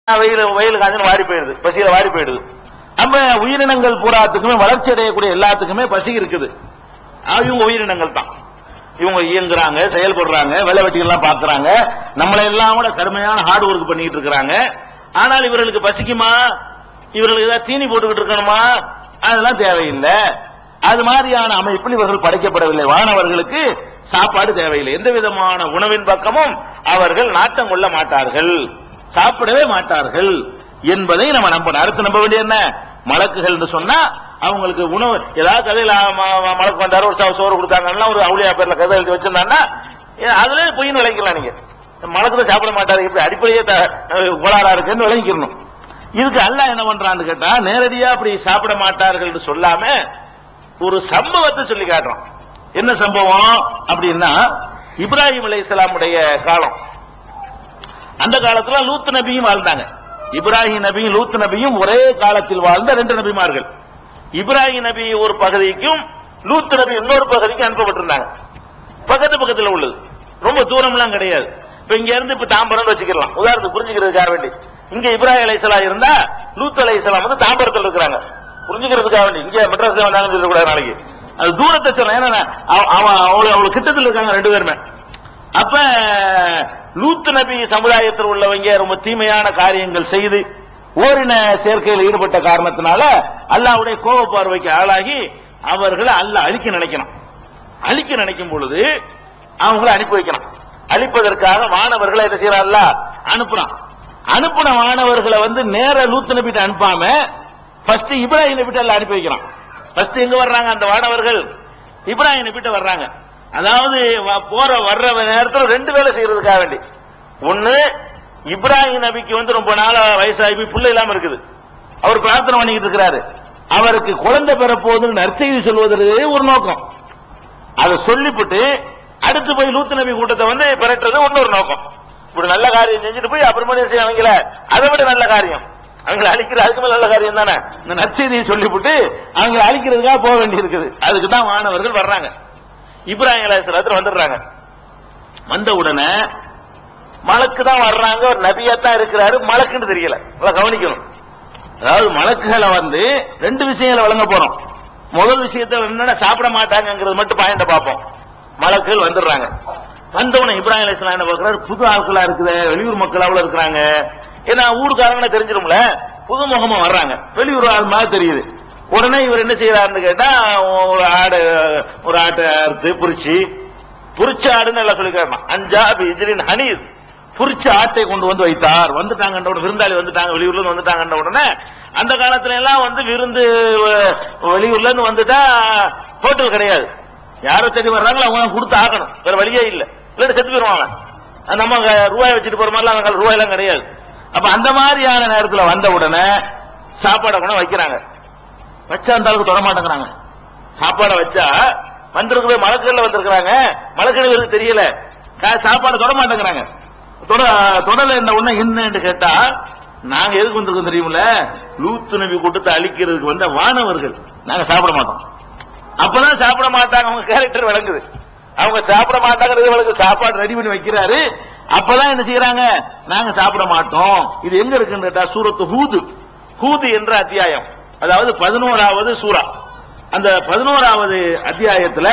வெயில் வெயில் காஞ்சு வாடி போயிடுது பசியில வாடி போயிடுது நம்ம உயிரினங்கள் பூராத்துக்குமே வளர்ச்சி அடையக்கூடிய எல்லாத்துக்குமே பசி இருக்குது ஆ, இவங்க உயிரினங்கள் தான் இவங்க இயங்குறாங்க செயல்படுறாங்க வேலை வெட்டிகள்லாம் பாக்குறாங்க நம்மளை எல்லாம் கூட கடுமையான ஹார்ட் ஒர்க் பண்ணிட்டு இருக்கிறாங்க ஆனால் இவர்களுக்கு பசிக்குமா இவர்களுக்கு ஏதாவது தீனி போட்டுக்கிட்டு இருக்கணுமா அதெல்லாம் தேவையில்லை அது மாதிரியான அமைப்பில் இவர்கள் படைக்கப்படவில்லை வானவர்களுக்கு சாப்பாடு தேவையில்லை எந்த விதமான உணவின் பக்கமும் அவர்கள் நாட்டம் கொள்ள மாட்டார்கள் சாப்பிடவே மாட்டார்கள் என்பதை நம்ம நம்பணும் அடுத்து நம்ப வேண்டிய என்ன மலக்குகள் என்று சொன்னா அவங்களுக்கு உணவு ஏதாவது கதையில ம- ம- மலக்கு வந்தாரு ஒரு சோ- சோறு கொடுத்தாங்கன்னா ஒரு அவுளியா பேர்ல கதை எழுதி வச்சிருந்தாங்கன்னா ஏ, அதுல பொய்னு விளங்கிக்கலாம் நீங்க மலக்கு தான் சாப்பிட மாட்டாரு இப்படி அடிப்படையே த- அஹ் கோளாறா இருக்குன்னு விளங்கிக்கணும் இதுக்கு அல்லாஹ் என்ன பண்றான்னு கேட்டா நேரடியா அப்படி சாப்பிட மாட்டார்கள் சொல்லாம ஒரு சம்பவத்தை சொல்லி காட்டுறோம் என்ன சம்பவம் அப்படின்னா இப்ராஹிம் அலைஹிஸ்ஸலாமுடைய காலம் அந்த காலத்துல லூத் நபியும் வாழ்ந்தாங்க இப்ராஹிம் நபியும் லூத் நபியும் ஒரே காலத்தில் வாழ்ந்த ரெண்டு நபிமார்கள் இப்ராஹிம் நபி ஒரு பகுதிக்கும் லூத் நபி இன்னொரு பகுதிக்கும் அனுப்பப்பட்டிருந்தாங்க பக்கத்து பக்கத்துல உள்ளது ரொம்ப தூரம்லாம் கிடையாது இப்ப இங்க இருந்து இப்ப தாம்பரம் வச்சுக்கலாம் உதாரணத்துக்கு புரிஞ்சுக்கிறதுக்காக வேண்டி இங்க இப்ராஹிம் அலைஹிஸ்ஸலாம் இருந்தா லூத் அலைஹிஸ்ஸலாம் வந்து தாம்பரத்தில் இருக்கிறாங்க புரிஞ்சுக்கிறதுக்காக வேண்டி இங்க மெட்ராஸ் வந்தாங்கன்னு சொல்லக்கூடாது நாளைக்கு அது தூரத்தை சொல்றேன் ஏன்னா அவ- அவன் அவ்வளவு அவ்வளவு கிட்டத்தில் இருக்காங்க ரெண்டு பேருமே அப்ப லூத் நபி சமுதாயத்தில் உள்ளவங்க ரொம்ப தீமையான காரியங்கள் செய்து ஓரின சேர்க்கையில் ஈடுபட்ட காரணத்தினால அல்லாஹ்வுடைய கோப பார்வைக்கு ஆளாகி அவர்களை அல்லாஹ் அழிக்க நினைக்கணும் அழிக்க நினைக்கும் பொழுது அவங்கள அனுப்பி வைக்கணும் அழிப்பதற்காக மாணவர்களை என்ன செய்யறான்ல அனுப்புறான் அனுப்புன மாணவர்களை வந்து நேர லூத் நபிட்ட அனுப்பாம ஃபர்ஸ்ட் இப்ராஹிம் நபிட்ட எல்லாம் அனுப்பி வைக்கிறான் ஃபர்ஸ்ட் எங்க வர்றாங்க அந்த மாணவர்கள் இப்ராஹிம் நபிட்ட வர்றாங்க அதாவது வ- போற வர்ற நேரத்துல ரெண்டு வேலை செய்யறதுக்காக வேண்டி ஒண்ணு இப்ராஹிம் நபிக்கு வந்து ரொம்ப நாளா வயசாகி போய் பிள்ளை இல்லாம இருக்குது அவர் பிரார்த்தனை பண்ணிக்கிட்டு இருக்கிறாரு அவருக்கு குழந்தை பெறப்போகுதுன்னு நற்செய்தி சொல்வதற்கு ஒரு நோக்கம் அதை சொல்லிவிட்டு அடுத்து போய் லூத்து நபி கூட்டத்தை வந்து பெறட்டுறது இன்னொரு நோக்கம் இப்படி நல்ல காரியம் செஞ்சுட்டு போய் அப்புறமா என்ன செய்ய அவங்கள அதை விட நல்ல காரியம் அவங்களை அழிக்கிற அதுக்கு மேல நல்ல காரியம் தானே இந்த நற்செய்தியை சொல்லிவிட்டு அவங்களை அழிக்கிறதுக்காக போக வேண்டி இருக்குது அதுக்கு தான் மாணவர்கள் வர்றாங்க இப்ராஹிம் அலைஹிஸ்ஸலாத்துல வந்துடுறாங்க வந்த உடனே மலக்கு தான் வர்றாங்க ஒரு நபியா தான் இருக்கிறாரு மலக்குன்னு தெரியல நல்லா கவனிக்கணும் அதாவது மலக்குகளை வந்து ரெண்டு விஷயங்களை வழங்க போறோம் முதல் விஷயத்தை என்னன்னா சாப்பிட மாட்டாங்கங்கிறது மட்டும் பாயிண்ட பார்ப்போம் மலக்குகள் வந்துடுறாங்க வந்தவன இப்ராஹிம் அலைஹிஸ்ஸலாம் என்ன பார்க்கறாரு புது ஆட்களா இருக்குது வெளியூர் மக்கள் அவ்வளவு இருக்கிறாங்க ஏன்னா ஊருக்காரங்க தெரிஞ்சிடும்ல புது முகமா வர்றாங்க வெளியூர் ஆள் மாதிரி தெரியுது உடனே இவர் என்ன செய்யறாருன்னு கேட்டா ஒரு ஆடு ஒரு ஆட்டை அறுத்து புரிச்சு புரிச்ச ஆடுன்னு எல்லாம் சொல்லி கேட்கணும் அஞ்சா இஜிலின் ஹனீர் புரிச்ச ஆட்டை கொண்டு வந்து வைத்தார் வந்துட்டாங்கன்ற உடனே விருந்தாளி வந்துட்டாங்க வெளியூர்ல இருந்து வந்துட்டாங்கன்ற உடனே அந்த காலத்துல எல்லாம் வந்து விருந்து அஹ், வெளியூர்ல இருந்து வந்துட்டா ஹோட்டல் கிடையாது யாரை தேடி வர்றாங்களோ அவங்க தான் கொடுத்து ஆகணும் வேற வழியே இல்ல இல்லாட்டி செத்து போயிருவாங்க அது நம்ம அங்க ரூபாய் வச்சுட்டு போற மாதிரிலாம் அவங்க ரூபாய் எல்லாம் கிடையாது அப்ப அந்த மாதிரியான நேரத்துல வந்த உடனே சாப்பாடை கொண்டு வைக்கிறாங்க வச்சா அந்த அளவுக்கு தொட மாட்டேங்கிறாங்க சாப்பாடை வச்சா வந்திருக்கவே மலக்குகள்ல வந்திருக்கிறாங்க மலக்குகளுக்கு தெரியல கா- சாப்பாடு தொட மாட்டேங்கிறாங்க தொட தொடல இந்த உடனே என்னன்னு கேட்டா நாங்க எதுக்கு வந்திருக்கோம் தெரியுமில்ல லூத்து நபி கூட்டத்தை அழிக்கிறதுக்கு வந்த வானவர்கள் நாங்க சாப்பிட மாட்டோம் அப்பதான் சாப்பிட மாட்டாங்க அவங்க கேரக்டர் விளங்குது அவங்க சாப்பிட மாட்டாங்கிறது விளக்கு சாப்பாடு ரெடி பண்ணி வைக்கிறாரு அப்பதான் என்ன செய்யறாங்க நாங்க சாப்பிட மாட்டோம் இது எங்க இருக்குன்னு கேட்டா சூரத்து ஹூது ஹூது என்ற அத்தியாயம் அதாவது பதினோராவது சூரா அந்த பதினோராவது அத்தியாயத்துல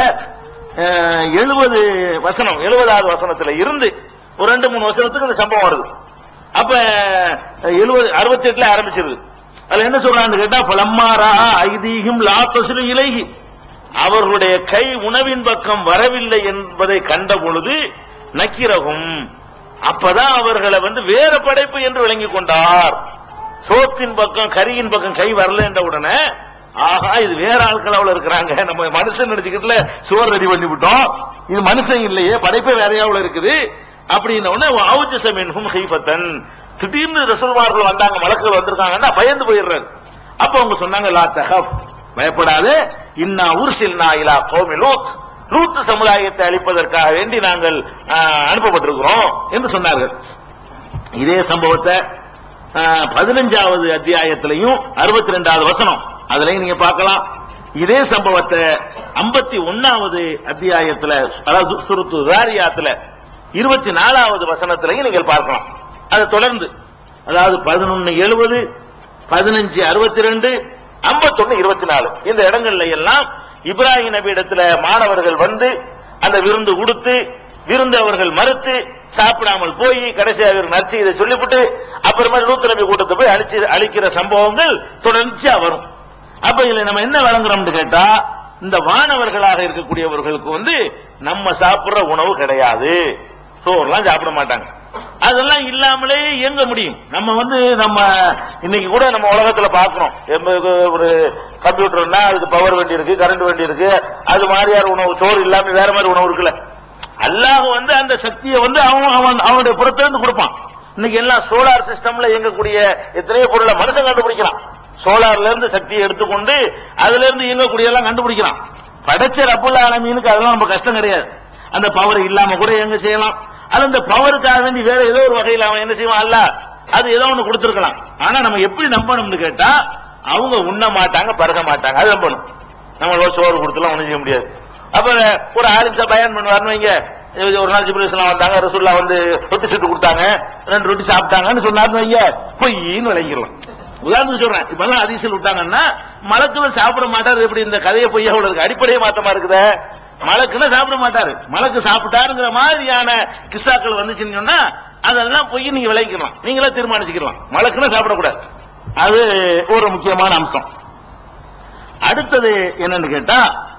எழுபது வசனம் எழுபதாவது வசனத்துல இருந்து ஒரு ரெண்டு மூணு வசனத்துக்கு இந்த சம்பவம் வருது அப்ப எழுபது அறுபத்தி எட்டுல ஆரம்பிச்சிருது அதுல என்ன சொல்றான்னு கேட்டா பலம்மாரா ஐதீகம் லா தசுலு இலைகி அவர்களுடைய கை உணவின் பக்கம் வரவில்லை என்பதை கண்ட பொழுது நக்கிரகும் அப்பதான் அவர்களை வந்து வேற படைப்பு என்று விளங்கிக் கொண்டார் சோத்தின் பக்கம் கரியின் பக்கம் கை வரல என்ற உடனே ஆஹா இது வேற ஆட்கள் அவ்வளவு இருக்கிறாங்க நம்ம மனுஷன் நினைச்சுக்கிட்டுல சுவர் ரெடி பண்ணி விட்டோம் இது மனுஷன் இல்லையே படைப்பே வேறையாவுல இருக்குது அப்படின்ன உடனே ஆவுச்சமின்ஹும் ஹைஃபத்தன் திடீர்னு ரசூல்மார்கள் வந்தாங்க மலக்குகள் வந்திருக்காங்கன்னா பயந்து போயிடுறாரு அப்ப அவங்க சொன்னாங்க லா தஹப் பயப்படாது இன்னா உர்சில்னா இலா கோமி லூத் லூத் சமுதாயத்தை அழிப்பதற்காக வேண்டி நாங்கள் ஆ, அனுப்பப்பட்டிருக்கிறோம் என்று சொன்னார்கள் இதே சம்பவத்தை ஆ, பதினஞ்சாவது அத்தியாயத்திலையும் அறுபத்தி ரெண்டாவது வசனம் அதுலயும் நீங்க பார்க்கலாம் இதே சம்பவத்தை ஐம்பத்தி ஒன்னாவது அத்தியாயத்துல அதாவது சுருத்து ராரியாத்துல இருபத்தி நாலாவது வசனத்திலையும் நீங்கள் பார்க்கலாம் அதை தொடர்ந்து அதாவது பதினொன்னு எழுபது பதினஞ்சு அறுபத்தி ரெண்டு ஐம்பத்தொன்னு இருபத்தி நாலு இந்த இடங்கள்ல எல்லாம் இப்ராஹிம் நபி இடத்துல மாணவர்கள் வந்து அந்த விருந்து கொடுத்து விருந்து அவர்கள் மறுத்து சாப்பிடாமல் போய் கடைசி அவர் நற்செய்தை சொல்லிவிட்டு அப்புறமா லூத் நபி கூட்டத்தை போய் அழிச்சு அழிக்கிற சம்பவங்கள் தொடர்ச்சியா வரும் அப்ப இதுல நம்ம என்ன வழங்குறோம்னு கேட்டா இந்த வானவர்களாக இருக்கக்கூடியவர்களுக்கு வந்து நம்ம சாப்பிடுற உணவு கிடையாது சோறுலாம் சாப்பிட மாட்டாங்க அதெல்லாம் இல்லாமலே இயங்க முடியும் நம்ம வந்து நம்ம இன்னைக்கு கூட நம்ம உலகத்துல பாக்குறோம் எம்ப- ஒரு கம்ப்யூட்டர்னா அதுக்கு பவர் வேண்டி இருக்கு கரண்ட் வேண்டி இருக்கு அது மாதிரியான உணவு சோறு இல்லாம வேற மாதிரி உணவு இருக்குல்ல அல்லாஹ் வந்து அந்த சக்தியை வந்து அவன் அவன் அவனுடைய புறத்திலிருந்து கொடுப்பான் இன்னைக்கு எல்லாம் சோலார் சிஸ்டம்ல இயங்கக்கூடிய எத்தனையோ பொருளை மனுஷன் கண்டுபிடிக்கிறான் சோலார்ல இருந்து சக்தியை எடுத்துக்கொண்டு அதுல இருந்து இயங்கக்கூடிய எல்லாம் கண்டுபிடிக்கிறான் படைச்ச ரப்புல் ஆலமீனுக்கு அதெல்லாம் நம்ம கஷ்டம் கிடையாது அந்த பவர் இல்லாம கூட எங்க செய்யலாம் அது அந்த பவருக்காக வேண்டி வேற ஏதோ ஒரு வகையில் அவன் என்ன செய்வான் அல்ல அது ஏதோ ஒண்ணு கொடுத்திருக்கலாம் ஆனா நம்ம எப்படி நம்பணும்னு கேட்டா அவங்க உண்ண மாட்டாங்க பருக மாட்டாங்க அது நம்பணும் நம்ம சோறு கொடுத்துலாம் ஒண்ணும் செய்ய முடியாது அப்ப ஒரு ஆலிம்சா பயன் பண்ணுவாருன்னு வைங்க இது ஒரு நாள் ஜிப்ரேஸ்லாம் வந்தாங்க ரசூல்லா வந்து ரொட்டி சுட்டு கொடுத்தாங்க ரெண்டு ரொட்டி சாப்பிட்டாங்கன்னு சொன்னாருன்னு வைங்க பொய்ன்னு விளங்கிடலாம் உதாரணத்துக்கு சொல்றேன் இப்ப எல்லாம் அதிசல் விட்டாங்கன்னா மலக்குன்னு சாப்பிட மாட்டாரு எப்படி இந்த கதையை பொய்யா இருக்கு அடிப்படையே மாத்தமா இருக்குதே மலக்குன்னு சாப்பிட மாட்டாரு மலக்கு சாப்பிட்டாருங்கிற மாதிரியான கிஸ்ஸாக்கள் வந்துச்சுன்னு சொன்னா அதெல்லாம் பொய் நீங்க விளங்கிக்கலாம் நீங்களே தீர்மானிச்சுக்கலாம் மலக்குன்னு சாப்பிடக்கூடாது அது ஒரு முக்கியமான அம்சம் அடுத்தது என்னன்னு கேட்டா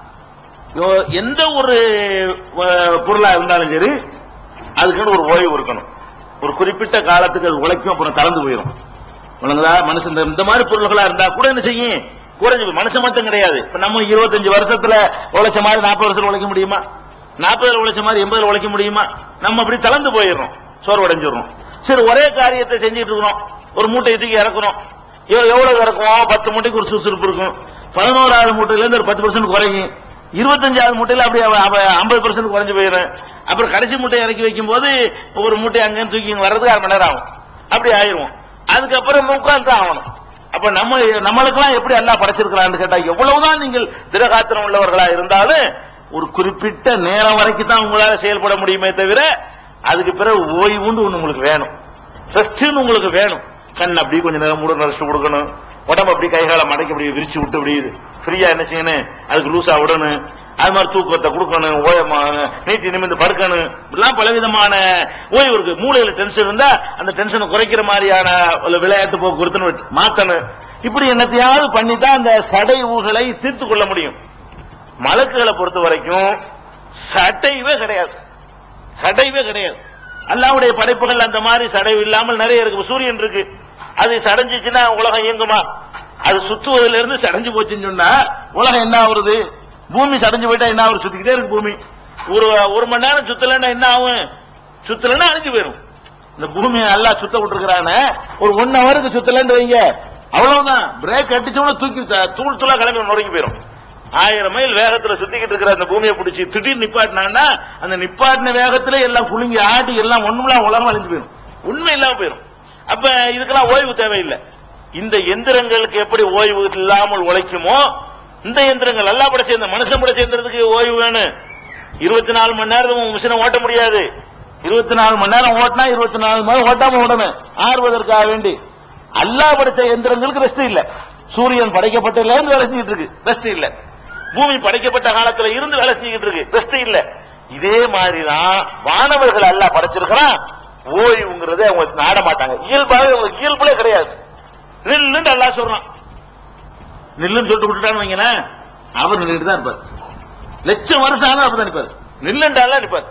யோ- எந்த ஒரு அஹ், பொருளா இருந்தாலும் சரி அதுக்குன்னு ஒரு ஓய்வு இருக்கணும் ஒரு குறிப்பிட்ட காலத்துக்கு அது உழைக்கும் அப்புறம் கலந்து போயிடும் உனக்குதா மனுஷன் இந்த- இந்த மாதிரி பொருள்களா இருந்தா கூட என்ன செய்யும் குறைஞ்சு போய். மனுஷன் மட்டும் கிடையாது இப்ப நம்ம இருபத்தஞ்சு வருஷத்துல உழைச்ச மாதிரி நாற்பது வருஷத்துல உழைக்க முடியுமா நாற்பதுல உழைச்ச மாதிரி எண்பதுல உழைக்க முடியுமா நம்ம அப்படி கலந்து போயிடுறோம் சோர்வடைஞ்சிடுறோம் சரி ஒரே காரியத்தை செஞ்சுட்டு இருக்கிறோம் ஒரு மூட்டையை தூக்கி இறக்குறோம் எவ்வ- எவ்வளவு இறக்குவோம் பத்து மூட்டைக்கு ஒரு சுறுசுறுப்பு இருக்கும் பதினோராவது மூட்டையில இருந்து ஒரு பத்து பர்சன்ட் குறையும் இருபத்தஞ்சாவது மூட்டையில அப்படியே ஐம்பது பர்சன்ட் குறைஞ்சு போயிடும் அப்புறம் கடைசி மூட்டை இறக்கி வைக்கும் போது ஒரு மூட்டை அங்க தூக்கி இங்க வர்றதுக்கு அரை மணி நேரம் ஆகும் அப்படி ஆயிரும் அதுக்கப்புறம் உட்கார்ந்து தான் ஆகணும் அப்ப நம்ம நம்மளுக்கெல்லாம் எப்படி எல்லாம் படைச்சிருக்கிறான்னு கேட்டா எவ்வளவுதான் நீங்கள் திரகாத்திரம் உள்ளவர்களா இருந்தாலும் ஒரு குறிப்பிட்ட நேரம் வரைக்கும் தான் உங்களால செயல்பட முடியுமே தவிர அதுக்கு பிறகு ஓய்வுன்னு ஒண்ணு உங்களுக்கு வேணும் ரெஸ்ட்னு உங்களுக்கு வேணும் கண் அப்படி கொஞ்ச நேரம் மூட ரெஸ்ட் கொடுக்கணும் உடம்பு அப்படி கைகால மடக்கி அப்படி விரிச்சு விட்டு அப்படி ஃப்ரீயா என்ன செய்யணும் அதுக்கு லூசா விடணும் அது மாதிரி தூக்கத்தை கொடுக்கணும் ஓயமா நீட்டி நிமிந்து படுக்கணும் இப்படிலாம் பலவிதமான ஓய்வு இருக்கு மூளையில டென்ஷன் இருந்தா அந்த டென்ஷனை குறைக்கிற மாதிரியான ஒரு விளையாட்டு போக்குவரத்துன்னு மாத்தணும் இப்படி என்னத்தையாவது பண்ணி தான் அந்த சடை ஊகளை தீர்த்து கொள்ள முடியும் மலக்குகளை பொறுத்த வரைக்கும் சடைவே கிடையாது சடைவே கிடையாது அல்லாவுடைய படைப்புகள் அந்த மாதிரி சடைவு இல்லாமல் நிறைய இருக்கு சூரியன் இருக்கு அது சடைஞ்சிச்சுன்னா உலகம் இயங்குமா அது சுத்துவதிலிருந்து இருந்து சடைஞ்சு போச்சுன்னு சொன்னா உலகம் என்ன ஆகுறது பூமி சடைஞ்சு போயிட்டா என்ன ஆகுது சுத்திக்கிட்டே இருக்கு பூமி ஒரு ஒரு மணி நேரம் சுத்தலைன்னா என்ன ஆகும் சுத்தலைன்னா அழிஞ்சு போயிடும் இந்த பூமியை நல்லா சுத்த விட்டுருக்கான ஒரு ஒன் ஹவருக்கு சுத்தலன்னு வைங்க அவ்வளவுதான் பிரேக் அடிச்சவன தூக்கி த- தூள் தூளா கிளம்பி நுழைஞ்சு போயிடும் ஆயிரம் மைல் வேகத்துல சுத்திக்கிட்டு இருக்கிற அந்த பூமியை பிடிச்சி திடீர் நிப்பாட்டினாங்கன்னா அந்த நிப்பாட்டின வேகத்துல எல்லாம் குலுங்கி ஆடி எல்லாம் ஒண்ணுலாம் உலகம் அழிஞ்சு போயிடும் உண்மை இல்லாம போயிடும் அப்ப இதுக்கெல்லாம் ஓய்வு தேவையில்லை இந்த எந்திரங்களுக்கு எப்படி ஓய்வு இல்லாமல் உழைக்குமோ இந்த எந்திரங்கள் எல்லாம் பட சேர்ந்த மனுஷன் பட சேர்ந்ததுக்கு ஓய்வு வேணும் இருபத்தி நாலு மணி நேரம் மிஷினை ஓட்ட முடியாது இருபத்தி நாலு மணி நேரம் ஓட்டினா இருபத்தி நாலு மணி நேரம் ஓட்டாம ஓடணும் ஆறுவதற்காக வேண்டி அல்லாஹ் படைச்ச எந்திரங்களுக்கு ரெஸ்ட் இல்ல சூரியன் படைக்கப்பட்டதுல இருந்து வேலை செஞ்சுட்டு இருக்கு ரெஸ்ட் இல்ல பூமி படைக்கப்பட்ட காலத்துல இருந்து வேலை செஞ்சுட்டு இருக்கு ரெஸ்ட் இல்ல இதே மாதிரிதான் வானவர்கள் அல்லாஹ் படைச்சிருக்கிறான் ஓய்வுங்கிறத அவங்க நாட மாட்டாங்க இயல்பாகவே அவங்களுக்கு இயல்புலே கிடையாது நில்லுன்னு அல்லாஹ் சொல்றான் நில்லுன்னு சொல்லிட்டு விட்டுட்டான்னு வைங்களேன் அவர் நின்றுட்டு தான் இருப்பார் லட்சம் வருஷம் ஆனா அப்பதான் நிப்பாரு நில்லுண்டாலாம் நிப்பாரு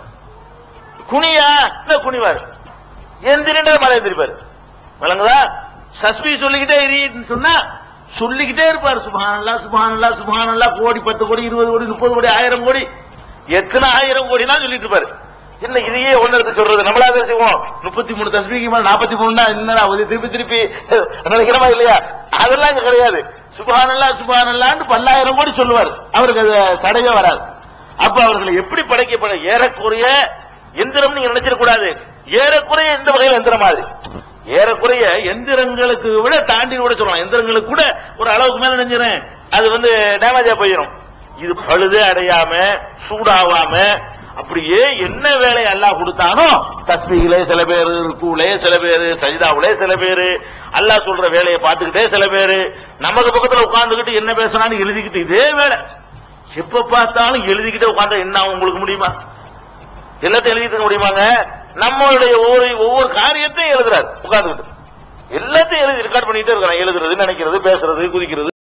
குனியா இந்த குனிவாரு எந்திரின்ற மலை எந்திரிப்பாரு விளங்குதா சஸ்பி சொல்லிக்கிட்டே இரின்னு சொன்னா சொல்லிக்கிட்டே இருப்பாரு சுபஹானல்லா சுபஹானல்லா சுபஹானல்லா கோடி பத்து கோடி இருபது கோடி முப்பது கோடி ஆயிரம் கோடி எத்தனை ஆயிரம் கோடிலாம் சொல்லிட்டு இருப்பாரு என்ன இதையே ஒன்னு எடுத்து சொல்றது நம்மளாவது செய்வோம் முப்பத்தி மூணு தஸ்பிக்கு மேல நாற்பத்தி மூணுனா என்னடா ஒரு திருப்பி திருப்பி நினைக்கிறமா இல்லையா அதெல்லாம் இங்க கிடையாது சுபஹானல்லா சுபஹானல்லான்னு பல்லாயிரம் கோடி சொல்லுவார் அவருக்கு அது தடவே வராது அப்ப அவர்களை எப்படி படைக்கப்பட ஏறக்குறைய எந்திரம் நீங்க நினைச்சிடக்கூடாது ஏறக்குறைய இந்த வகையில் எந்திரம் மாதிரி ஏறக்குறைய எந்திரங்களுக்கு விட தாண்டி கூட சொல்லலாம் எந்திரங்களுக்கு கூட ஒரு அளவுக்கு மேல நினைஞ்சிரும் அது வந்து டேமேஜா போயிடும் இது பழுதே அடையாம சூடாவாம அப்படியே என்ன வேலை அல்லாஹ் கொடுத்தானோ தஸ்பீகிலே சில பேர் ருக்குலே சில பேர் சஜிதாவுலே சில பேர் அல்லாஹ் சொல்ற வேலையை பார்த்துக்கிட்டே சில பேர் நமக்கு பக்கத்துல உட்கார்ந்துகிட்டு என்ன பேசுறான்னு எழுதிக்கிட்டு இதே வேலை எப்ப பார்த்தாலும் எழுதிக்கிட்டே உட்கார்ந்தா என்ன ஆகும் உங்களுக்கு முடியுமா எல்லாத்தையும் எழுதிட்டு இருக்க முடியுமாங்க நம்மளுடைய ஒவ்வொரு ஒவ்வொரு காரியத்தையும் எழுதுறாரு உட்கார்ந்துகிட்டு எல்லாத்தையும் எழுதி ரெக்கார்ட் பண்ணிட்டே இருக்கிறான் எழுதுறது நினைக்கிறது பேசுறது குதிக்கிறது